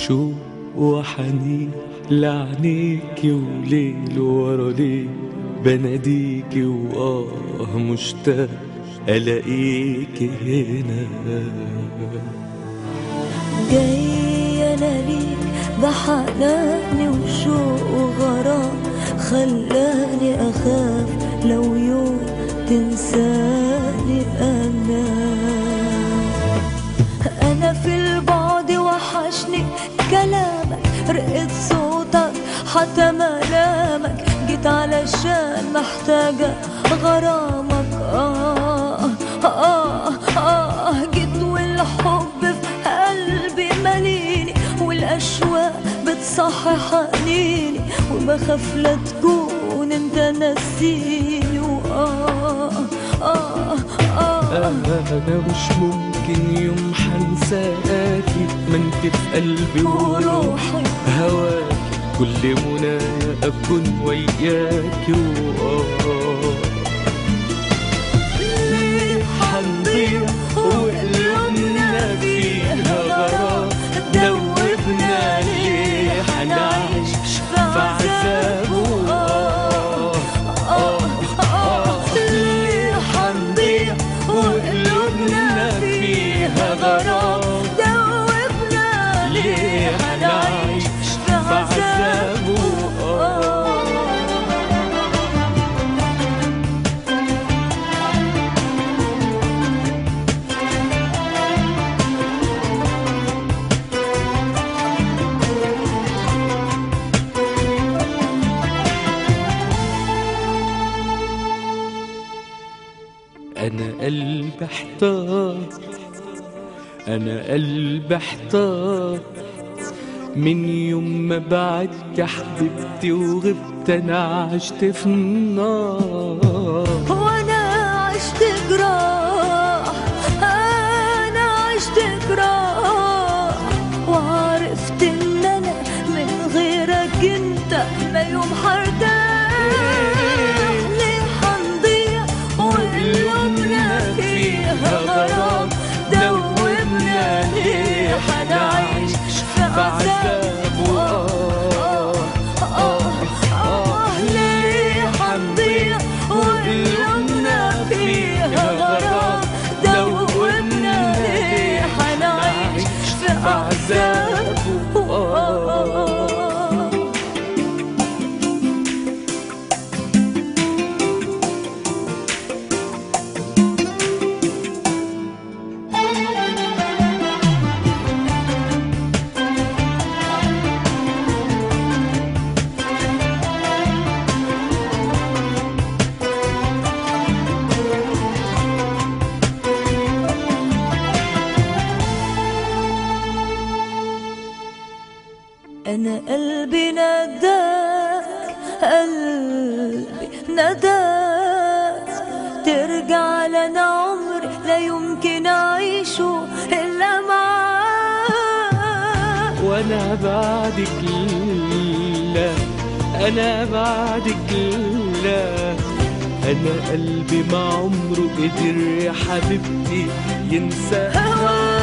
شوق وحنين لعنيكي وليل ورا ليل بناديكي وآه مشتاق ألاقيكي هنا جاي انا ليك بحناني وشوق وغرام خلاني اخاف لو يوم تنساني انا انا في البعد وحشني كلامك رقة صوتك حتى ملامك جيت علشان محتاجة غرامك آه آه آه جيت والحب في قلبي مليني والأشواق بتصحي حنيني وبخاف لا تكون انت نسيني وآه آه آه أنا مش ممكن يوم حنساكي ما انت في قلبي وروحي وروحي هواك كل منايا أكون وياكي وآه ليه حنضيع وقلوبنا فيها غرام دوبنا ليه حنعيش في عذاب وآه ليه حنضيع وقلوبنا فيها غرام دوبنا ليه حنعيش في عذاب وآه أنا قلبي احتار أنا قلبي احتار من يوم ما بعدت يا حبيبتي وغبت أنا عشت في النار وانا عشت جراح انا عشت جراح وعرفت ان انا من غيرك انت ما يوم حرتاح ليه حنضيع وقلوبنا فيها غرام دوبنا ليه حنعيش في عذاب وآه آه آه ليه حنضيع وقلوبنا فيها غرام دوبنا ليه حنعيش في عذاب وآه أنا قلبي نداك قلبي نداك ترجع لنا عمري لا يمكن أعيشه إلا معاك وانا بعدك لا انا بعدك لا انا قلبي ما عمره قدر يا حبيبتي ينسى هواك